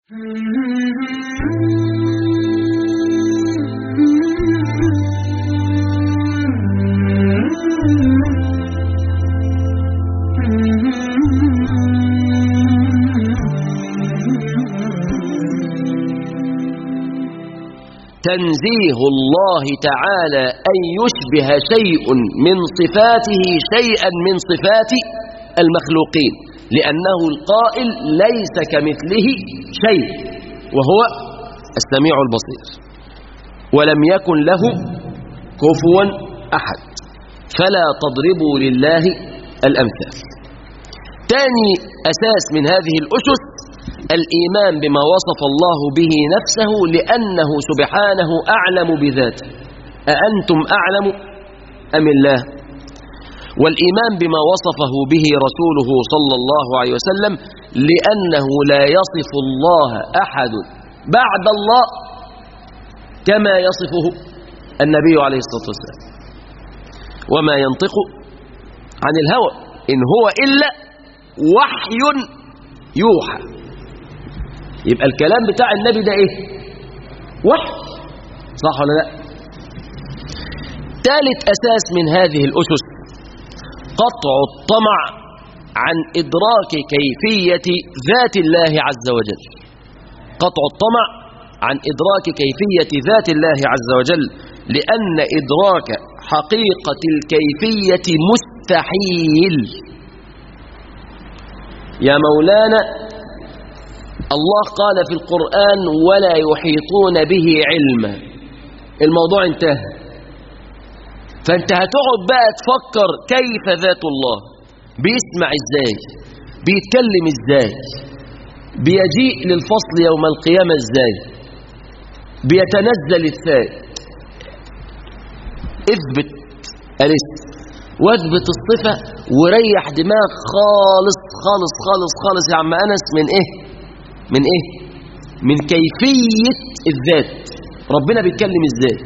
تنزيه الله تعالى أن يشبه شيء من صفاته شيئا من صفات المخلوقين لأنه القائل ليس كمثله شيء وهو السميع البصير ولم يكن له كفوا أحد فلا تضربوا لله الأمثال ثاني أساس من هذه الأسس الإيمان بما وصف الله به نفسه لأنه سبحانه أعلم بذاته أأنتم أعلم أم الله والإيمان بما وصفه به رسوله صلى الله عليه وسلم لأنه لا يصف الله أحد بعد الله كما يصفه النبي عليه الصلاة والسلام وما ينطق عن الهوى إن هو إلا وحي يوحى يبقى الكلام بتاع النبي ده ايه وحي صح ولا لا ثالث أساس من هذه الأسس قطع الطمع عن إدراك كيفية ذات الله عز وجل قطع الطمع عن إدراك كيفية ذات الله عز وجل لأن إدراك حقيقة الكيفية مستحيل يا مولانا الله قال في القرآن ولا يحيطون به علما الموضوع انتهى فانت هتقعد بقى تفكر كيف ذات الله بيسمع ازاي بيتكلم ازاي بيجيء للفصل يوم القيامة ازاي بيتنزل ازاي اثبت الاسم واثبت الصفة وريح دماغ خالص خالص خالص خالص يا عم أنس من ايه من ايه من كيفية الذات ربنا بيتكلم ازاي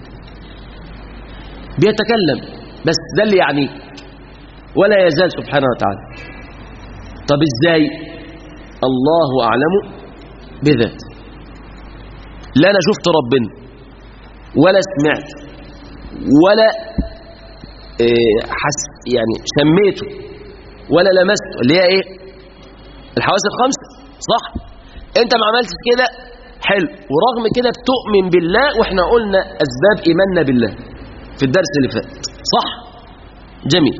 بيتكلم بس ده اللي يعنيك ولا يزال سبحانه وتعالى طب ازاي الله أعلم بذاته لا أنا شفت ربنا ولا سمعت ولا إيه حس يعني سميته ولا لمسته اللي هي ايه الحواس الخمسة صح انت ما عملتش كده حلو ورغم كده بتؤمن بالله واحنا قلنا اسباب ايماننا بالله في الدرس اللي فات صح جميل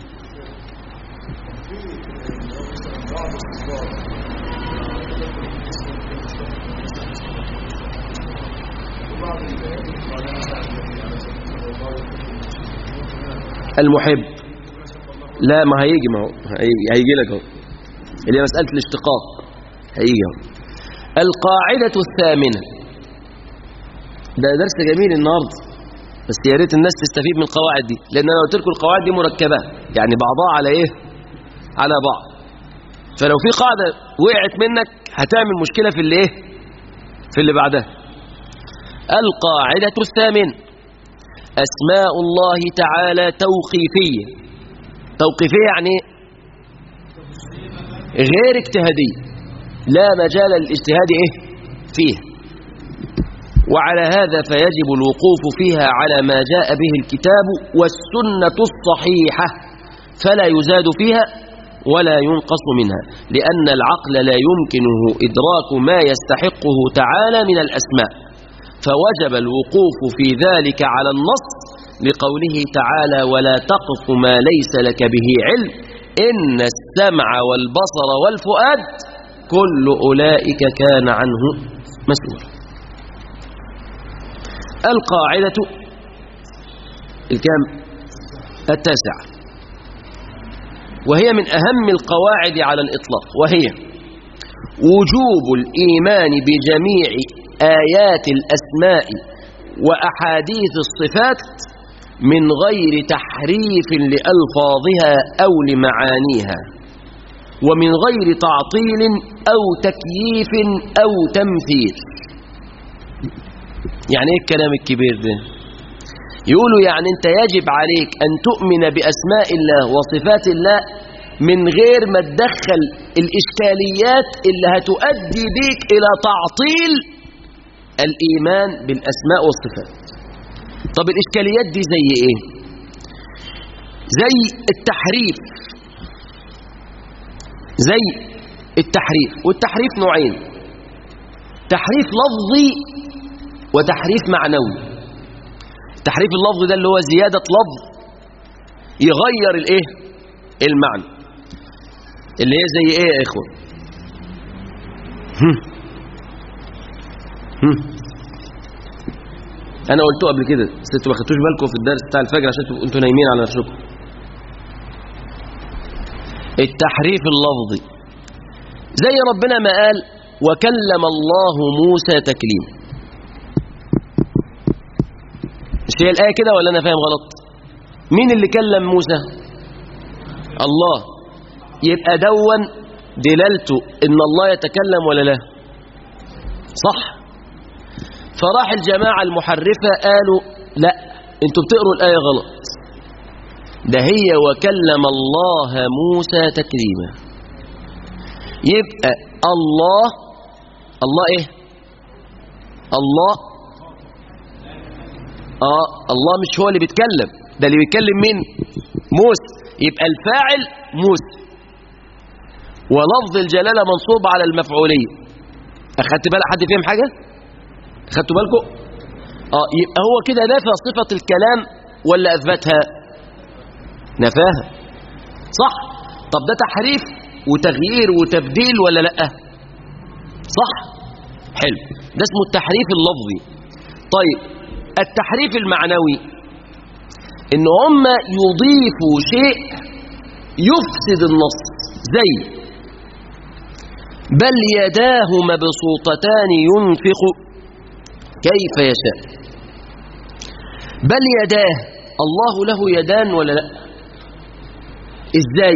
المحب لا ما هيجي ما هو هيجي لك اهو اللي هي مسألة الاشتقاق هيجي اهو القاعدة الثامنة ده درس جميل النهارده بس يا ريت الناس تستفيد من القواعد دي لان انا قلت لكم القواعد دي مركبه يعني بعضها على ايه على بعض فلو في قاعده وقعت منك هتعمل مشكله في اللي ايه في اللي بعدها القاعده الثامنه اسماء الله تعالى توقيفيه توقيفيه يعني غير اجتهاديه لا مجال للاجتهاد ايه فيها وعلى هذا فيجب الوقوف فيها على ما جاء به الكتاب والسنة الصحيحة فلا يزاد فيها ولا ينقص منها لأن العقل لا يمكنه إدراك ما يستحقه تعالى من الأسماء فوجب الوقوف في ذلك على النص لقوله تعالى ولا تقف ما ليس لك به علم إن السمع والبصر والفؤاد كل أولئك كان عنه مسؤولا القاعدة الكام التاسعة وهي من أهم القواعد على الإطلاق وهي وجوب الإيمان بجميع آيات الأسماء وأحاديث الصفات من غير تحريف لألفاظها أو لمعانيها ومن غير تعطيل أو تكييف أو تمثيل يعني ايه الكلام الكبير ده يقولوا يعني انت يجب عليك ان تؤمن باسماء الله وصفات الله من غير ما تدخل الإشكاليات اللي هتؤدي بيك إلى تعطيل الإيمان بالأسماء والصفات طب الإشكاليات دي زي إيه زي التحريف زي التحريف والتحريف نوعين تحريف لفظي وتحريف معنوي التحريف اللفظي ده اللي هو زيادة لفظ يغير الايه المعنى اللي هي زي ايه يا اخوة هم. هم. انا قلته قبل كده بس انتوا ما خدتوش بالكم في الدرس بتاع الفجر عشان تبقوا انتوا نايمين على نفسكم التحريف اللفظي زي ربنا ما قال وكلم الله موسى تكليما مش هي الآية كده ولا أنا فاهم غلط مين اللي كلم موسى الله يبقى دون دلالته إن الله يتكلم ولا لا صح فراح الجماعة المحرفة قالوا لا انتوا بتقروا الآية غلط ده هي وكلم الله موسى تكليما يبقى الله الله ايه الله اه الله مش هو اللي بيتكلم ده اللي بيتكلم مين موسى يبقى الفاعل موسى ولفظ الجلالة منصوب على المفعولية أخدت بالك حد فيهم حاجة أخدتوا بالكم اه يبقى هو كده نفى صفة الكلام ولا أثبتها نفاها صح طب ده تحريف وتغيير وتبديل ولا لا صح حلو ده اسمه التحريف اللفظي طيب التحريف المعنوي ان هم يضيفوا شيء يفسد النص زي بل يداه مبسوطتان ينفق كيف يشاء بل يداه الله له يدان ولا لا ازاي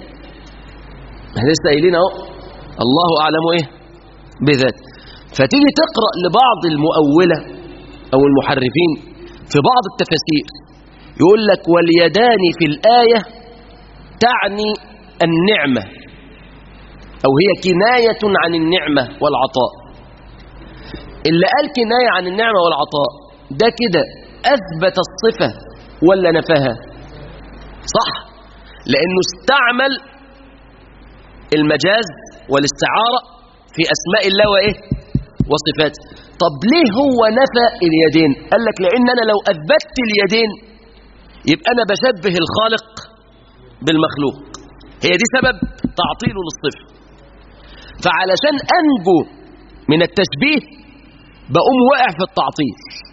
احنا لسه قايلين اهو الله اعلم ايه بذات فتيجي تقرا لبعض المؤوله او المحرفين في بعض التفاسير يقول لك واليدان في الايه تعني النعمه او هي كنايه عن النعمه والعطاء اللي قال كنايه عن النعمه والعطاء ده كده اثبت الصفه ولا نفاها صح لانه استعمل المجاز والاستعارة في أسماء الله وإيه وصفاته طب ليه هو نفى اليدين قال لك لأن أنا لو أثبتت اليدين يبقى أنا بشبه الخالق بالمخلوق هي دي سبب تعطيله للصفة فعلشان أنجو من التشبيه بقوم واقع في التعطيل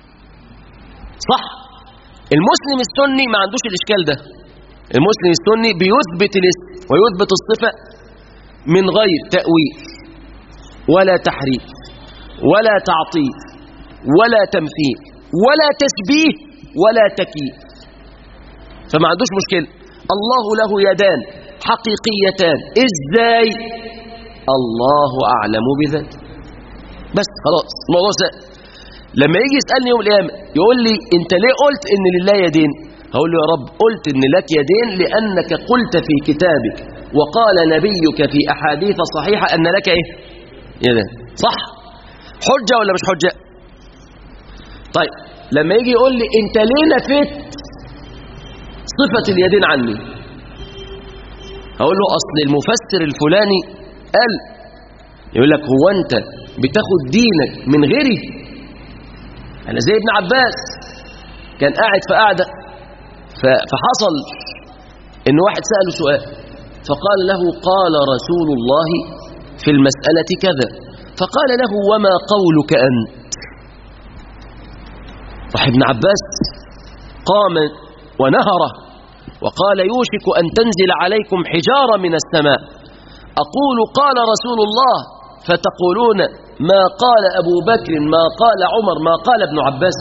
صح المسلم السني ما عندوش الإشكال ده المسلم السني بيثبت الاسم ويثبت الصفة من غير تأويل ولا تحريف ولا تعطيل ولا تمثيل ولا تشبيه ولا تكييف فما عندوش مشكلة الله له يدان حقيقيتان ازاي الله أعلم بذلك بس خلاص الموضوع سهل لما يجي يسألني يوم القيامة يقول لي انت ليه قلت ان لله يدين هقول له يا رب قلت ان لك يدين لأنك قلت في كتابك وقال نبيك في أحاديث صحيحة أن لك إيه يدين صح حجة ولا مش حجة طيب لما يجي يقول لي انت ليه نفيت صفة اليدين عني هقول له أصل المفسر الفلاني قال يقول لك هو أنت بتاخد دينك من غيري أنا زي ابن عباس كان قاعد في قاعدة فحصل ان واحد سأله سؤال فقال له قال رسول الله في المسألة كذا فقال له وما قولك أنت راح ابن عباس قام ونهره وقال يوشك أن تنزل عليكم حجارة من السماء أقول قال رسول الله فتقولون ما قال أبو بكر ما قال عمر ما قال ابن عباس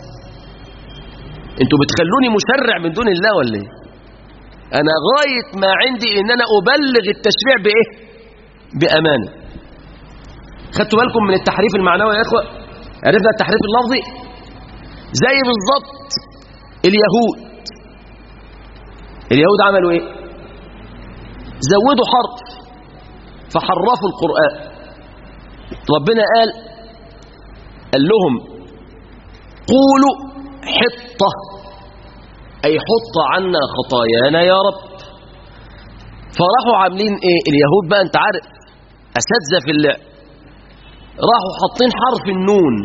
انتوا بتخلوني مشرع من دون الله ولا ايه انا غاية ما عندي ان انا ابلغ التشريع بايه بامانة خدتوا بالكم من التحريف المعنوي يا اخوة عرفنا التحريف اللفظي زي بالظبط اليهود اليهود عملوا ايه زودوا حرف فحرفوا القرآن ربنا قال قال لهم قولوا حطة أي حط عنا خطايانا يا رب فراحوا عاملين ايه اليهود بقى انت عارف اساتذه في اللعب راحوا حاطين حرف النون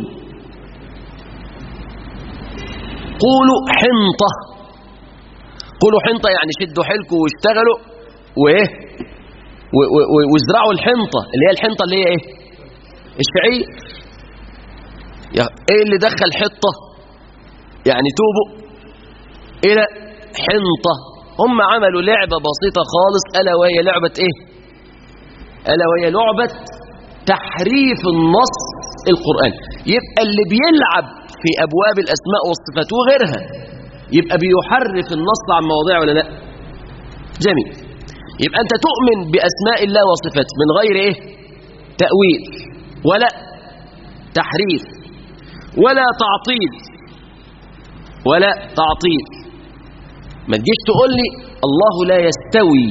قولوا حنطة قولوا حنطة يعني شدوا حيلكم واشتغلوا وايه و- و- و- وازرعوا الحنطة اللي هي الحنطة اللي هي ايه الشعير يا- ايه اللي دخل حطة يعني توبوا الى حنطة هم عملوا لعبة بسيطة خالص ألا وهي لعبة ايه ألا وهي لعبة تحريف النص القرآن يبقى اللي بيلعب في أبواب الأسماء والصفات وغيرها يبقى بيحرف النص عن مواضيع ولا لا جميل يبقى أنت تؤمن بأسماء الله وصفاته من غير إيه تأويل ولا تحريف ولا تعطيل ولا تعطيل ما تجيش تقول لي الله لا يستوي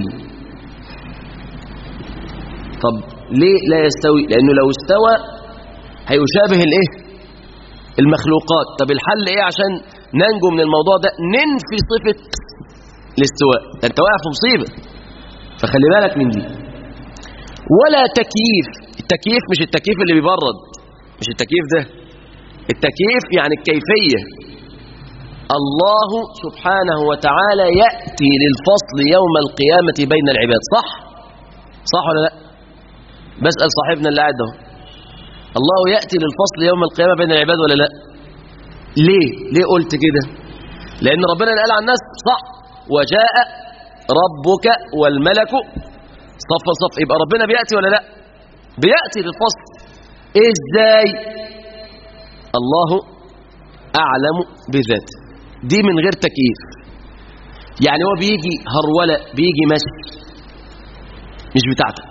طب ليه لا يستوي لأنه لو استوى هيشابه الايه المخلوقات طب الحل ايه عشان ننجو من الموضوع ده ننفي صفة الاستواء ده انت واقع في مصيبة فخلي بالك من دي ولا تكييف التكييف مش التكييف اللي بيبرد مش التكييف ده التكييف يعني الكيفية الله سبحانه وتعالى يأتي للفصل يوم القيامة بين العباد صح؟ صح ولا لا؟ بسأل صاحبنا اللي قاعد ده الله يأتي للفصل يوم القيامة بين العباد ولا لا ليه ليه قلت كده لأن ربنا اللي قال عن الناس صح وجاء ربك والملك صف صف يبقى ربنا بيأتي ولا لا بيأتي للفصل ازاي الله أعلم بذاته دي من غير تكييف يعني هو بيجي هرولة بيجي مشي مش بتاعتك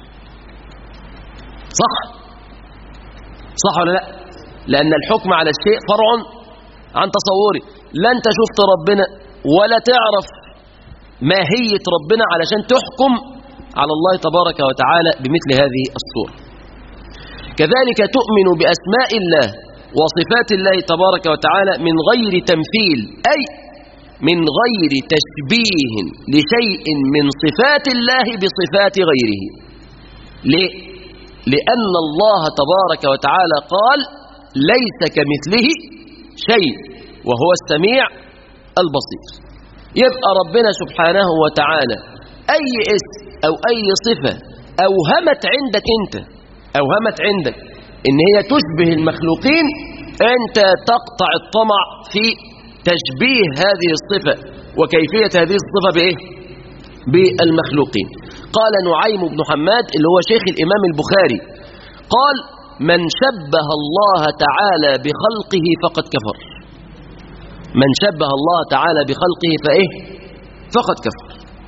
صح صح ولا لا لأن الحكم على الشيء فرع عن تصوري لا انت شفت ربنا ولا تعرف ماهية ربنا علشان تحكم على الله تبارك وتعالى بمثل هذه الصورة كذلك تؤمن بأسماء الله وصفات الله تبارك وتعالى من غير تمثيل أي من غير تشبيه لشيء من صفات الله بصفات غيره ليه؟ لأن الله تبارك وتعالى قال ليس كمثله شيء وهو السميع البصير يبقى ربنا سبحانه وتعالى أي اسم أو أي صفة أوهمت عندك أنت أوهمت عندك إن هي تشبه المخلوقين أنت تقطع الطمع في تشبيه هذه الصفة وكيفية هذه الصفة بإيه؟ بالمخلوقين قال نعيم بن حماد اللي هو شيخ الإمام البخاري قال من شبه الله تعالى بخلقه فقد كفر من شبه الله تعالى بخلقه فإيه فقد كفر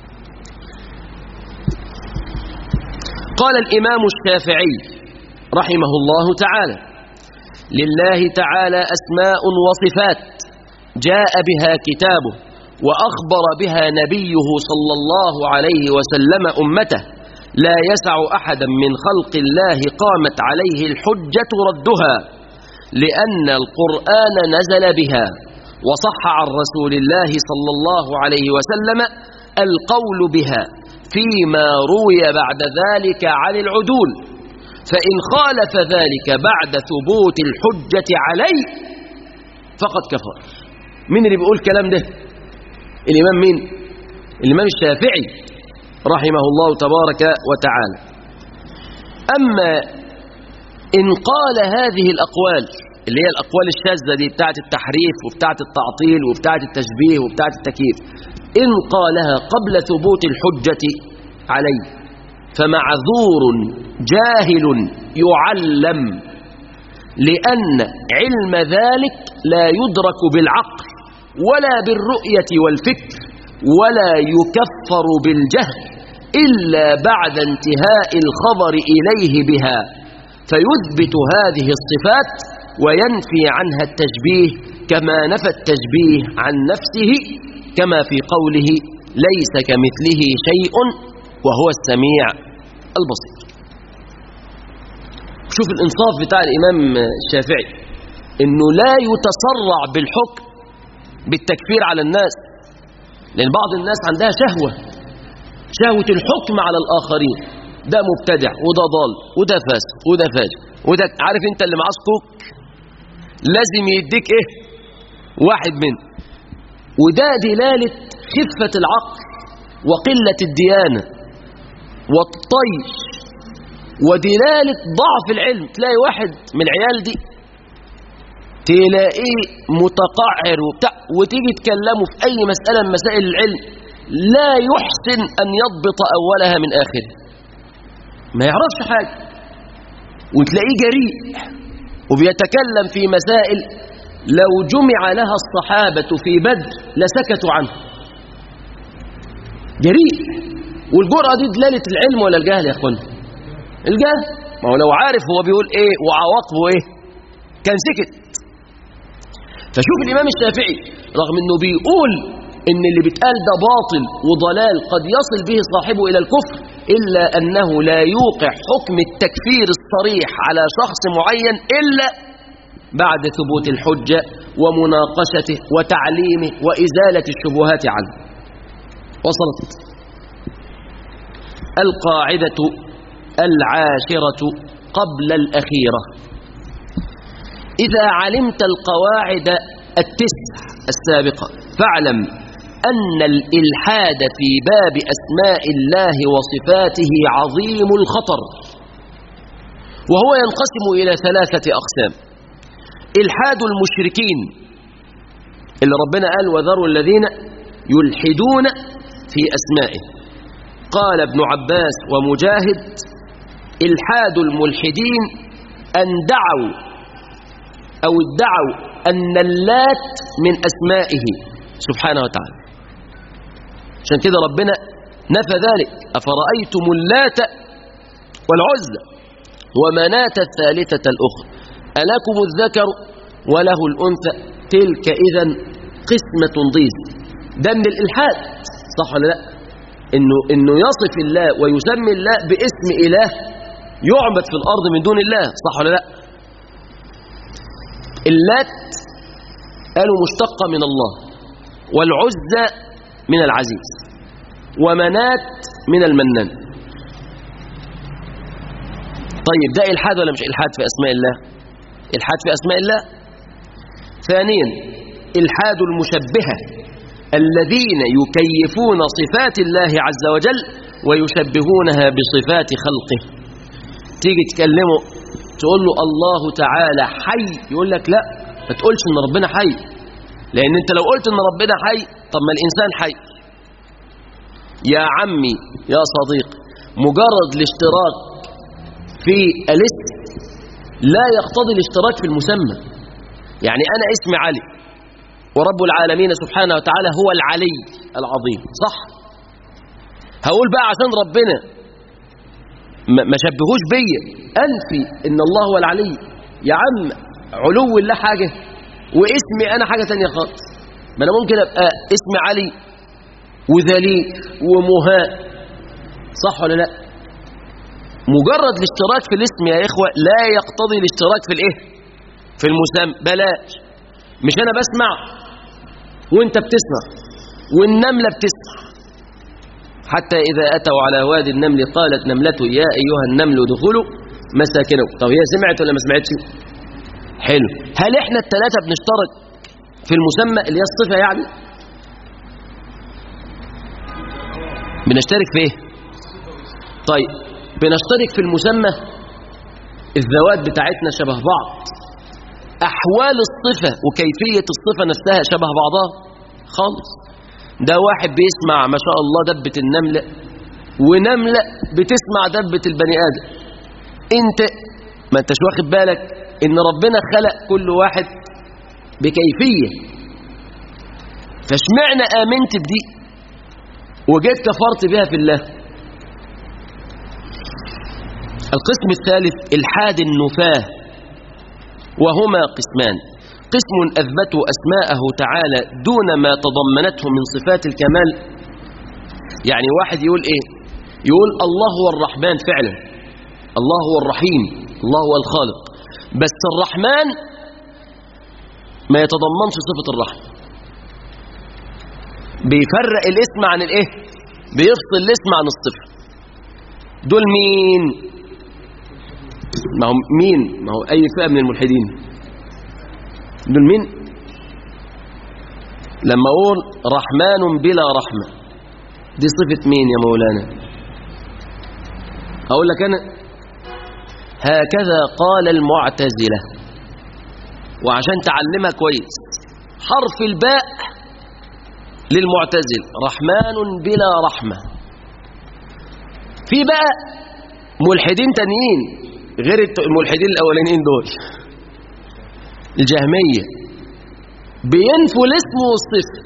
قال الإمام الشافعي رحمه الله تعالى لله تعالى أسماء وصفات جاء بها كتابه وأخبر بها نبيه صلى الله عليه وسلم أمته لا يسع أحدا من خلق الله قامت عليه الحجة ردها لأن القرآن نزل بها وصح عن رسول الله صلى الله عليه وسلم القول بها فيما روي بعد ذلك عن العدول فإن خالف ذلك بعد ثبوت الحجة عليه فقد كفر مين اللي بيقول الكلام ده الإمام مين الإمام الشافعي رحمه الله تبارك وتعالى أما إن قال هذه الأقوال اللي هي الأقوال الشاذة دي بتاعت التحريف وبتاعت التعطيل وبتاعت التشبيه وبتاعت التكييف إن قالها قبل ثبوت الحجة عليه فمعذور جاهل يعلم لأن علم ذلك لا يدرك بالعقل ولا بالرؤية والفكر ولا يكفر بالجهل إلا بعد انتهاء الخبر إليه بها فيثبت هذه الصفات وينفي عنها التشبيه كما نفى التشبيه عن نفسه كما في قوله ليس كمثله شيء وهو السميع البصير شوف الإنصاف بتاع الإمام الشافعي إنه لا يتسرع بالحكم بالتكفير على الناس لأن بعض الناس عندها شهوة شهوة الحكم على الآخرين ده مبتدع وده ضال وده فاسد وده فاجر وده عارف انت اللي معاه سكوك لازم يديك ايه واحد منه وده دلالة خفة العقل وقلة الديانة والطيش ودلالة ضعف العلم تلاقي واحد من العيال دي تلاقيه متقعر وبتاع وتيجي تكلمه في أي مسألة من مسائل العلم لا يحسن أن يضبط أولها من آخرها ما يعرفش حاجة وتلاقيه جريء وبيتكلم في مسائل لو جمع لها الصحابة في بدر لسكتوا عنه جريء والجرأة دي دلالة العلم ولا الجهل يا اخوانا الجهل ما هو لو عارف هو بيقول ايه وعواقبه ايه كان سكت فشوف الامام الشافعي رغم انه بيقول ان اللي بيتقال ده باطل وضلال قد يصل به صاحبه الى الكفر الا انه لا يوقع حكم التكفير الصريح على شخص معين الا بعد ثبوت الحجة ومناقشته وتعليمه وإزالة الشبهات عنه وصلت القاعدة العاشرة قبل الأخيرة إذا علمت القواعد التسع السابقة فاعلم أن الإلحاد في باب أسماء الله وصفاته عظيم الخطر وهو ينقسم إلى ثلاثة أقسام إلحاد المشركين اللي ربنا قال وذروا الذين يلحدون في أسمائه قال ابن عباس ومجاهد إلحاد الملحدين أن دعوا أو ادعوا أن اللات من أسمائه سبحانه وتعالى عشان كده ربنا نفى ذلك أفرأيتم اللات والعزى ومناة الثالثة الأخرى ألكم الذكر وله الأنثى تلك إذا قسمة ضيز ده من الإلحاد صح ولا لا إنه, إنه يصف الله ويسمي الله باسم إله يعبد في الأرض من دون الله صح ولا لا اللات قالوا مشتقة من الله والعزة من العزيز ومنات من المنان طيب ده إلحاد ولا مش إلحاد في أسماء الله إلحاد في أسماء الله ثانيا إلحاد المشبهة الذين يكيفون صفات الله عز وجل ويشبهونها بصفات خلقه تيجي تكلمه تقول له الله تعالى حي يقول لك لا ما تقولش ان ربنا حي لان انت لو قلت ان ربنا حي طب ما الانسان حي يا عمي يا صديق مجرد الاشتراك في الاسم لا يقتضي الاشتراك في المسمى يعني انا اسمي علي ورب العالمين سبحانه وتعالى هو العلي العظيم صح هقول بقى عشان ربنا ما شبهوش بيا انفي ان الله هو العلي يا عم علو الله حاجه واسمي انا حاجه تانية خالص ما انا ممكن ابقى اسمي علي وذليل ومهاء صح ولا لا مجرد الاشتراك في الاسم يا اخوه لا يقتضي الاشتراك في الايه في المسمى بلاش مش انا بسمع وانت بتسمع والنمله بتسمع حتى إذا أتوا على وادي النمل قالت نملة يا أيها النمل ادخلوا مساكنكم طب هي سمعت ولا ما سمعتش حلو هل احنا الثلاثة بنشترك في المسمى اللي هي الصفة يعني بنشترك في ايه طيب بنشترك في المسمى الذوات بتاعتنا شبه بعض أحوال الصفة وكيفية الصفة نفسها شبه بعضها خالص ده واحد بيسمع ما شاء الله دبة النملة ونملة بتسمع دبة البني آدم انت ما انتش واخد بالك ان ربنا خلق كل واحد بكيفية فاشمعنى آمنت بدي وجيت كفرت بها في الله القسم الثالث الحاد النفاه وهما قسمان قسم أثبتوا أسماءه تعالى دون ما تضمنته من صفات الكمال يعني واحد يقول إيه يقول الله هو الرحمن فعلا الله هو الرحيم الله هو الخالق بس الرحمن ما يتضمنش صفة الرحمة بيفرق الاسم عن الايه بيفصل الاسم عن الصفة دول مين ما هو مين ما هو اي فئة من الملحدين دول مين لما اقول رحمن بلا رحمة دي صفة مين يا مولانا اقول لك انا هكذا قال المعتزلة وعشان تعلمها كويس حرف الباء للمعتزل رحمن بلا رحمة في بقى ملحدين تانيين غير الملحدين الأولانيين دول الجهمية بينفوا الاسم والصفة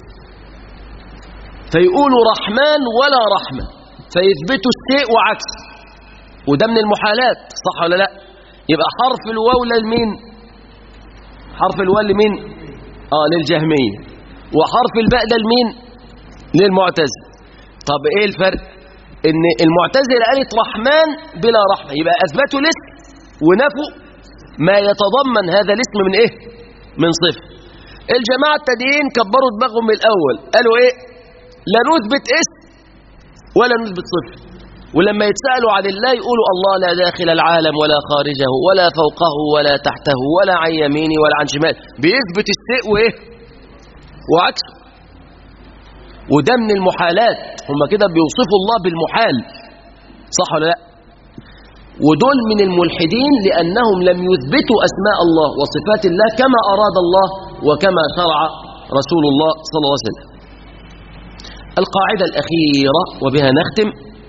فيقولوا رحمن ولا رحمة فيثبتوا الشيء وعكسه وده من المحالات صح ولا لا يبقى حرف الواو لمين حرف الواو لمين اه للجهمية وحرف الباء ده لمين للمعتزل طب ايه الفرق ان المعتزله قالت رحمن بلا رحمه يبقى اثبتوا الاسم ونفوا ما يتضمن هذا الاسم من ايه من صفه الجماعه التانيين كبروا دماغهم من الاول قالوا ايه لا نثبت اسم ولا نثبت صفه ولما يتسالوا عن الله يقولوا الله لا داخل العالم ولا خارجه ولا فوقه ولا تحته ولا عن يمينه ولا عن شماله بيثبت الشيء وايه وعكسه وده من المحالات هم كده بيوصفوا الله بالمحال صح ولا لا ودول من الملحدين لأنهم لم يثبتوا أسماء الله وصفات الله كما أراد الله وكما شرع رسول الله صلى الله عليه وسلم القاعدة الأخيرة وبها نختم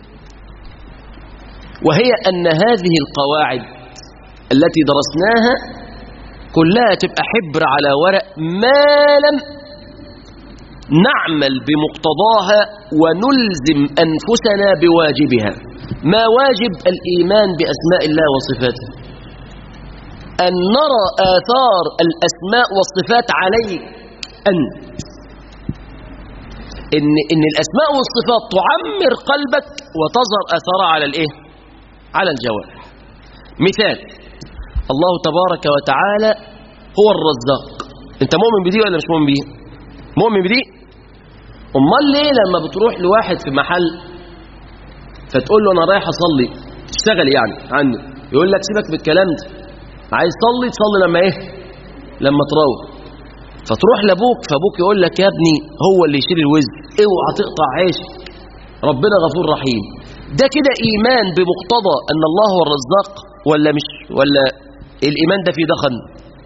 وهي أن هذه القواعد التي درسناها كلها تبقى حبر على ورق ما لم نعمل بمقتضاها ونلزم أنفسنا بواجبها ما واجب الإيمان بأسماء الله وصفاته أن نرى آثار الأسماء والصفات عليك أنت إن, إن الأسماء والصفات تعمر قلبك وتظهر أثرها على الإيه؟ على الجوارح مثال الله تبارك وتعالى هو الرزاق أنت مؤمن بدي ولا مش مؤمن بدي؟ مؤمن بدي؟ امال ليه لما بتروح لواحد في محل فتقول له انا رايح اصلي تشتغل يعني عنه يقول لك سيبك من الكلام ده عايز تصلي تصلي لما ايه لما تروح فتروح لابوك فابوك يقول لك يا ابني هو اللي يشيل الوزن اوعى تقطع عيش ربنا غفور رحيم ده كده ايمان بمقتضى ان الله هو الرزاق ولا مش ولا الايمان ده فيه دخن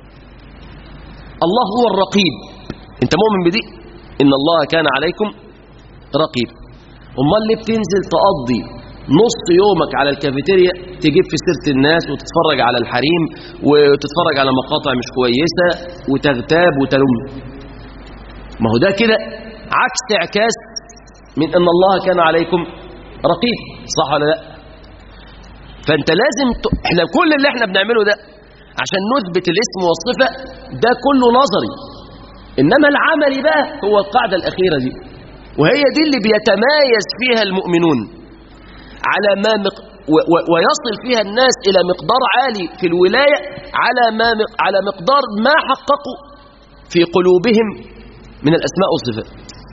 الله هو الرقيب انت مؤمن بدي إن الله كان عليكم رقيب امال ليه بتنزل تقضي نص يومك على الكافيتيريا تجيب في سيرة الناس وتتفرج على الحريم وتتفرج على مقاطع مش كويسة وتغتاب وتلوم ما هو ده كده عكس اعكاس من أن الله كان عليكم رقيب صح ولا لا فأنت لازم ت... احنا كل اللي احنا بنعمله ده عشان نثبت الاسم والصفة ده كله نظري إنما العمل بقى هو القاعدة الأخيرة دي وهي دي اللي بيتمايز فيها المؤمنون على ما مق... و... و... ويصل فيها الناس إلى مقدار عالي في الولاية على ما مق... على مقدار ما حققوا في قلوبهم من الأسماء والصفات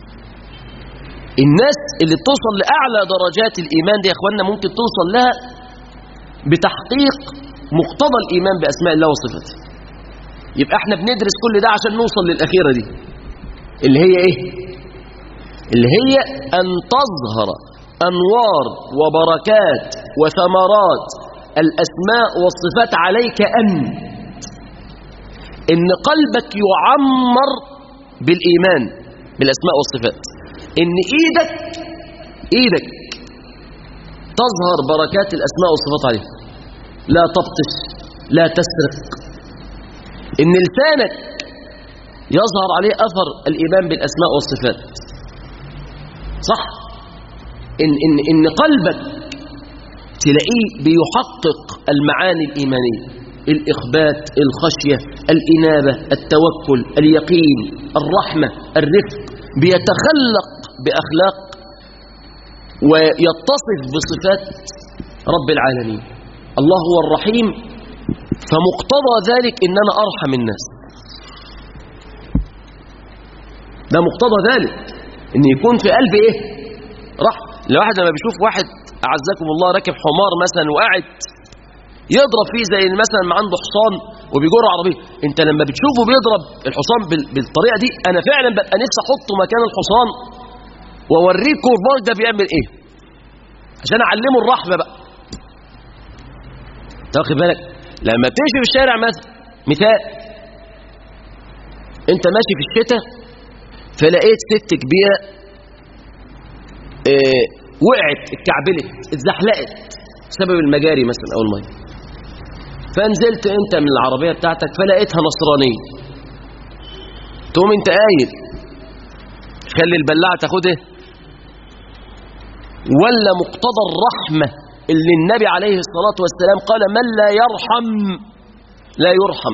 الناس اللي بتوصل لأعلى درجات الإيمان دي يا أخوانا ممكن توصل لها بتحقيق مقتضى الإيمان بأسماء الله وصفاته يبقى احنا بندرس كل ده عشان نوصل للأخيرة دي اللي هي ايه اللي هي أن تظهر أنوار وبركات وثمرات الأسماء والصفات عليك أنت إن قلبك يعمر بالإيمان بالأسماء والصفات إن إيدك إيدك تظهر بركات الأسماء والصفات عليها لا تبطش لا تسرق إن لسانك يظهر عليه أثر الإيمان بالأسماء والصفات صح إن, إن, إن قلبك تلاقيه بيحقق المعاني الإيمانية الإخبات الخشية الإنابة التوكل اليقين الرحمة الرفق بيتخلق بأخلاق ويتصف بصفات رب العالمين الله هو الرحيم فمقتضى ذلك ان انا ارحم الناس ده مقتضى ذلك ان يكون في قلبي ايه رحم الواحد لما بيشوف واحد اعزكم الله راكب حمار مثلا وقاعد يضرب فيه زي مثلا ما عنده حصان وبيجر عربيه انت لما بتشوفه بيضرب الحصان بال- بالطريقه دي انا فعلا ببقى نفسي احطه مكان الحصان واوريه كورباج ده بيعمل ايه عشان اعلمه الرحمه بقى تاخد بالك لما بتمشي في الشارع مثلا مثال انت ماشي في الشتاء فلقيت ست كبيره اه وقعت اتكعبلت اتزحلقت بسبب المجاري مثلا او الميه فنزلت انت من العربيه بتاعتك فلقيتها نصرانيه تقوم انت قايل خلي البلاعه تاخدها ولا مقتضى الرحمه اللي النبي عليه الصلاه والسلام قال من لا يرحم لا يرحم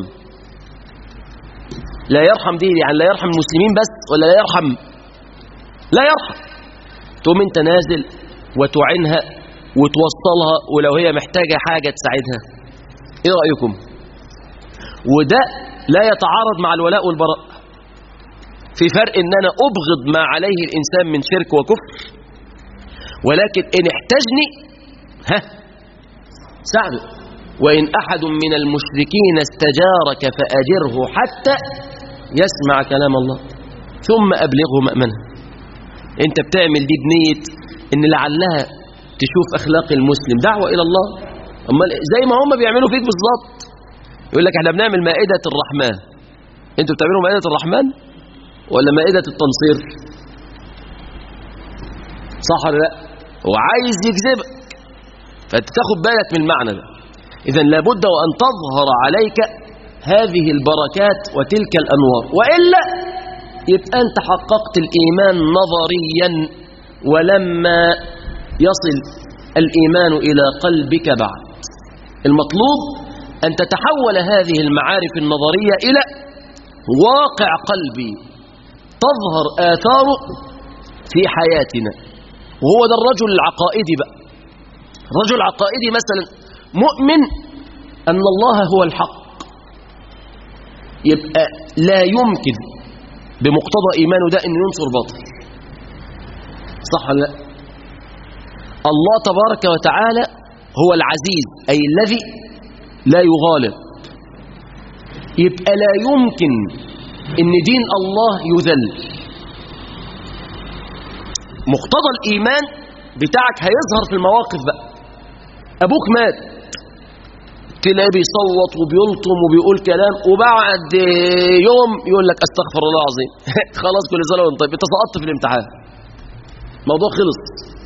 لا يرحم دي يعني لا يرحم المسلمين بس ولا لا يرحم لا يرحم تقوم انت نازل وتعنها وتوصلها ولو هي محتاجة حاجة تساعدها ايه رأيكم وده لا يتعارض مع الولاء والبراء في فرق ان انا ابغض ما عليه الانسان من شرك وكفر ولكن ان احتاجني ها ساعده وان احد من المشركين استجارك فاجره حتى يسمع كلام الله ثم ابلغه مأمنه انت بتعمل دي بنية ان لعلها تشوف اخلاق المسلم دعوة الى الله اما زي ما هم بيعملوا فيك بالظبط يقول لك احنا بنعمل مائدة الرحمن انتوا بتعملوا مائدة الرحمن ولا مائدة التنصير صح ولا لا هو عايز يجذبك فتاخد بالك من المعنى ده اذا لابد وان تظهر عليك هذه البركات وتلك الانوار والا يبقى انت حققت الايمان نظريا ولما يصل الايمان الى قلبك بعد المطلوب ان تتحول هذه المعارف النظريه الى واقع قلبي تظهر اثاره في حياتنا وهو ده الرجل العقائدي بقى الرجل العقائدي مثلا مؤمن ان الله هو الحق يبقى لا يمكن بمقتضى إيمانه ده أن ينصر باطل صح ولا لا الله تبارك وتعالى هو العزيز أي الذي لا يغالب يبقى لا يمكن أن دين الله يذل مقتضى الإيمان بتاعك هيظهر في المواقف بقى أبوك مات تلاقيه بيصوت وبيلطم وبيقول كلام وبعد يوم يقول لك استغفر الله العظيم خلاص كل سنه وانت طيب انت سقطت في الامتحان الموضوع خلص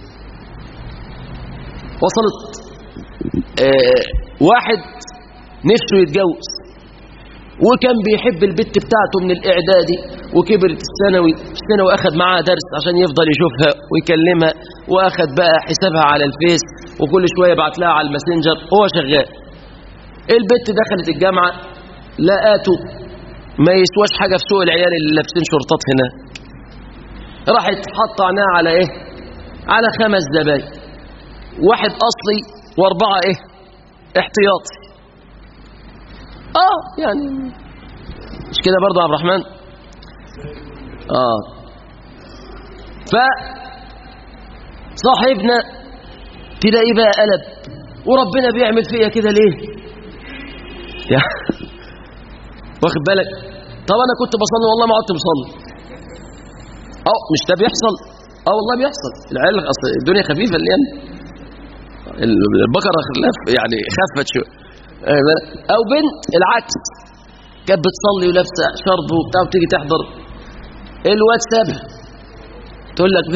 وصلت آه واحد نفسه يتجوز وكان بيحب البت بتاعته من الاعدادي وكبرت الثانوي الثانوي اخذ معاها درس عشان يفضل يشوفها ويكلمها واخذ بقى حسابها على الفيس وكل شويه يبعت لها على الماسنجر هو شغال البت دخلت الجامعة لقاته ما يسواش حاجة في سوق العيال اللي لابسين شرطات هناك راحت حط عينها على ايه على خمس زباين واحد اصلي واربعة ايه احتياطي اه يعني مش كده برضه يا عبد الرحمن اه ف صاحبنا تلاقيه بقى قلب وربنا بيعمل فيا كده ليه يا واخد بالك طب انا كنت بصلي والله ما عدت بصلي اه مش ده بيحصل اه والله بيحصل العيال اصل الدنيا خفيفه الايام البقره خلاف يعني خفت شويه او بنت العكس كانت بتصلي ولابسه شرب وبتاع وتيجي تحضر الواد سابها تقول لك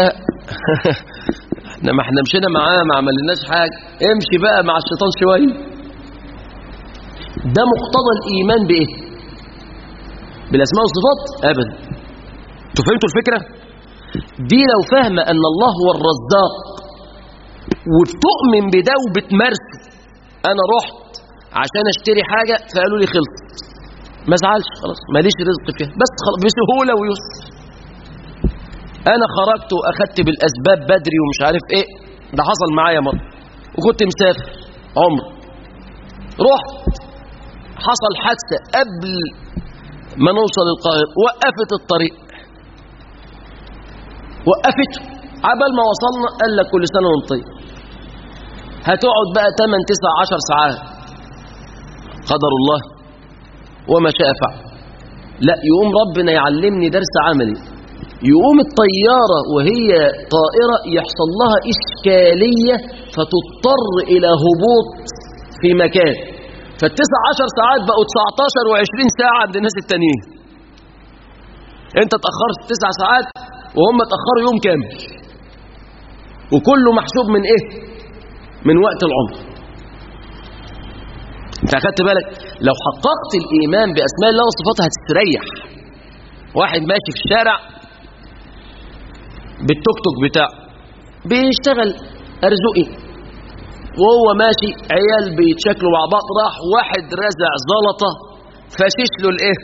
احنا ما احنا مشينا معاه ما عملناش حاجه امشي بقى مع الشيطان شويه ده مقتضى الإيمان بإيه بالأسماء والصفات أبدا انتوا فهمتوا الفكرة دي لو فاهمة أن الله هو الرزاق وبتؤمن بده وبتمارسه أنا رحت عشان أشتري حاجة فقالوا لي خلصت ما زعلش خلاص ماليش رزق فيها بس خلاص بسهولة ويسر أنا خرجت وأخدت بالأسباب بدري ومش عارف إيه ده حصل معايا مرة وكنت مسافر عمر رحت حصل حادثة قبل ما نوصل القاهرة وقفت الطريق وقفته عبال ما وصلنا قال لك كل سنة وانت طيب هتقعد بقى 8 9 10 ساعات قدر الله وما شاء فعل لا يقوم ربنا يعلمني درس عملي يقوم الطيارة وهي طائرة يحصل لها إشكالية فتضطر إلى هبوط في مكان فالتسع عشر ساعات بقوا 19 و20 ساعة عند الناس التانيين انت اتأخرت تسع ساعات وهم اتأخروا يوم كامل وكله محسوب من ايه من وقت العمر انت اخدت بالك لو حققت الايمان باسماء الله وصفاته هتستريح واحد ماشي في الشارع بالتوك توك بتاعه بيشتغل ارزقي وهو ماشي عيال بيتشكلوا مع بعض راح واحد رزع زلطه فشش له الايه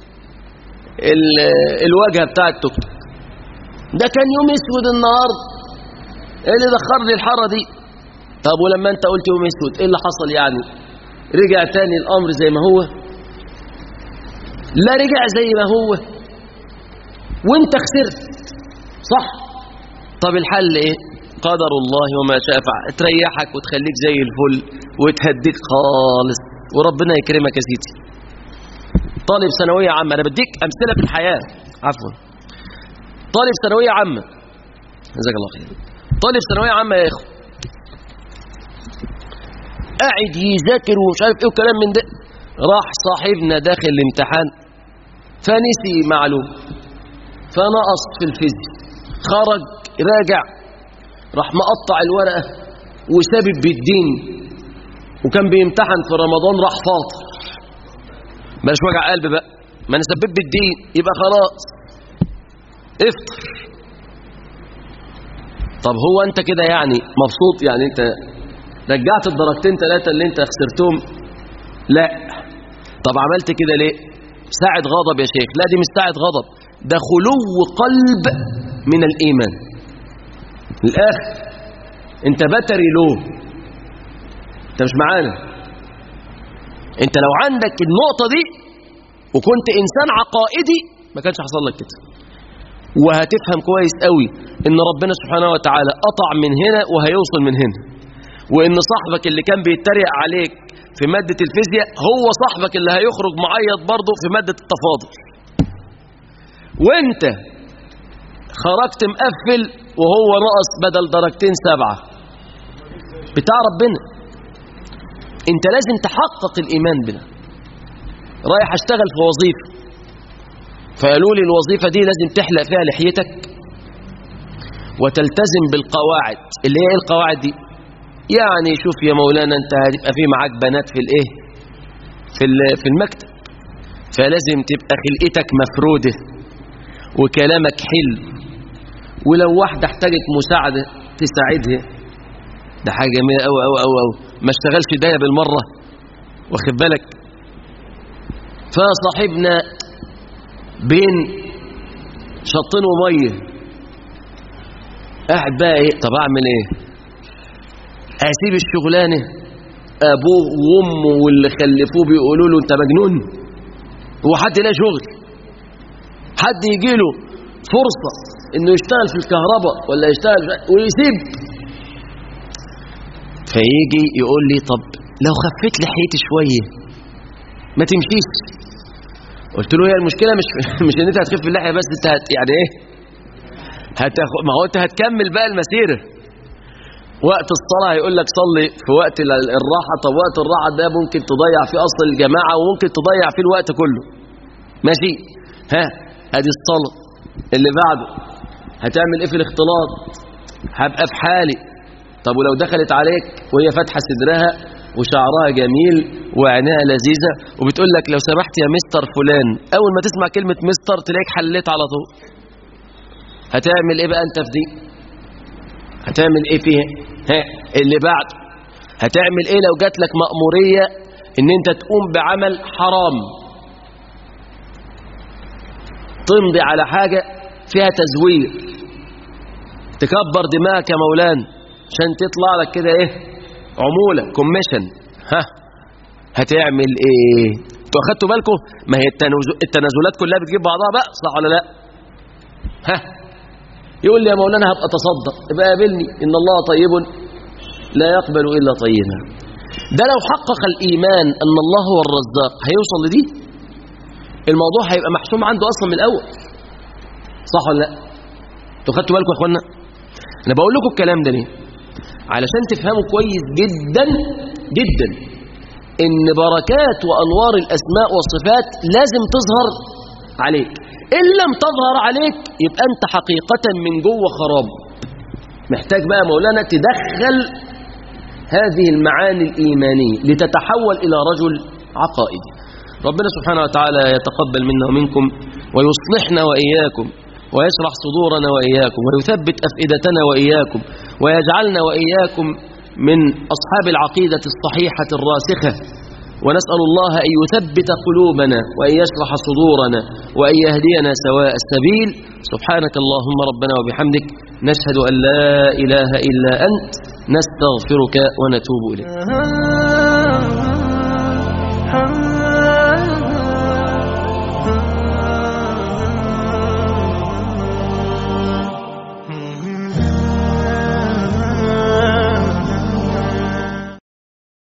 ال- الواجهه بتاع التوك توك ده كان يوم اسود النهارده ايه اللي دخرني الحاره دي طب ولما انت قلت يوم اسود ايه اللي حصل يعني رجع تاني الامر زي ما هو لا رجع زي ما هو وانت خسرت صح طب الحل ايه قدر الله وما شاء فعل تريحك وتخليك زي الفل وتهديك خالص وربنا يكرمك يا سيدي طالب ثانويه عامه انا بديك امثله في الحياه عفوا طالب ثانويه عامه جزاك الله خير طالب ثانويه عامه يا اخو قاعد يذاكر ومش عارف ايه وكلام من ده راح صاحبنا داخل الامتحان فنسي معلوم فنقص في الفيزياء خرج راجع راح مقطع الورقة وسابب بالدين وكان بيمتحن في رمضان راح فاطر بلاش وجع قلب بقى ما انا سببت بالدين يبقى خلاص افطر طب هو انت كده يعني مبسوط يعني انت رجعت الدرجتين ثلاثة اللي انت خسرتهم لا طب عملت كده ليه ساعة غضب يا شيخ لا دي مش ساعة غضب ده خلو قلب من الإيمان الآخر انت بتري له انت مش معانا انت لو عندك النقطة دي وكنت إنسان عقائدي ما كانش حصل لك كده وهتفهم كويس قوي ان ربنا سبحانه وتعالى قطع من هنا وهيوصل من هنا وان صاحبك اللي كان بيتريق عليك في مادة الفيزياء هو صاحبك اللي هيخرج معيط برضه في مادة التفاضل وانت خرجت مقفل وهو نقص بدل درجتين سبعة بتاع ربنا انت لازم تحقق الايمان بنا رايح اشتغل في وظيفة فقالوا لي الوظيفة دي لازم تحلق فيها لحيتك وتلتزم بالقواعد اللي هي ايه القواعد دي يعني شوف يا مولانا انت هتبقى في معاك بنات في الايه في في المكتب فلازم تبقى خلقتك مفروده وكلامك حلو ولو واحده احتاجت مساعده تساعدها ده حاجه جميله قوي قوي قوي قوي ما اشتغلش ده بالمره واخد بالك فصاحبنا بين شطين وميه قاعد بقى ايه طب اعمل ايه اسيب الشغلانه ابوه وامه واللي خلفوه بيقولوا له انت مجنون هو حد لا شغل حد يجي له فرصه انه يشتغل في الكهرباء ولا يشتغل في ويسيب فيجي يقول لي طب لو خفيت لحيتي شويه ما تمشيش قلت له هي المشكله مش مش ان انت هتخف اللحيه بس انت هت يعني ايه هتاخد ما هو انت هتكمل بقى المسيره وقت الصلاة هيقول لك صلي في وقت الراحة طب وقت الراحة ده ممكن تضيع فيه أصل الجماعة وممكن تضيع فيه الوقت كله ماشي ها ادي الصلاة اللي بعده هتعمل ايه في الاختلاط هبقى في حالي طب ولو دخلت عليك وهي فاتحة صدرها وشعرها جميل وعينها لذيذة وبتقول لك لو سمحت يا مستر فلان أول ما تسمع كلمة مستر تلاقيك حليت على طول هتعمل ايه بقى انت في دي هتعمل ايه فيها ها اللي بعد هتعمل ايه لو جات لك مأمورية ان انت تقوم بعمل حرام تمضي على حاجة فيها تزوير تكبر دماغك يا مولانا عشان تطلع لك كده ايه عمولة كوميشن ها هتعمل ايه انتوا اخدتوا بالكم ما هي التنازل- التنازلات كلها بتجيب بعضها بقى صح ولا لا ها يقول لي يا مولانا هبقى اتصدق يبقى قابلني ان الله طيب لا يقبل الا طيبا ده لو حقق الايمان ان الله هو الرزاق هيوصل لدي الموضوع هيبقى محسوم عنده اصلا من الاول صح ولا لا انتوا خدتوا بالكم يا اخوانا انا بقول لكم الكلام ده ليه علشان تفهموا كويس جدا جدا ان بركات وانوار الاسماء والصفات لازم تظهر عليك ان لم تظهر عليك يبقى انت حقيقة من جوه خراب محتاج بقى مولانا تدخل هذه المعاني الإيمانية لتتحول إلى رجل عقائدي ربنا سبحانه وتعالى يتقبل منا ومنكم ويصلحنا وإياكم ويشرح صدورنا وإياكم ويثبت أفئدتنا وإياكم ويجعلنا وإياكم من أصحاب العقيدة الصحيحة الراسخة ونسأل الله أن يثبت قلوبنا وأن يشرح صدورنا وأن يهدينا سواء السبيل سبحانك اللهم ربنا وبحمدك نشهد أن لا إله إلا أنت نستغفرك ونتوب إليك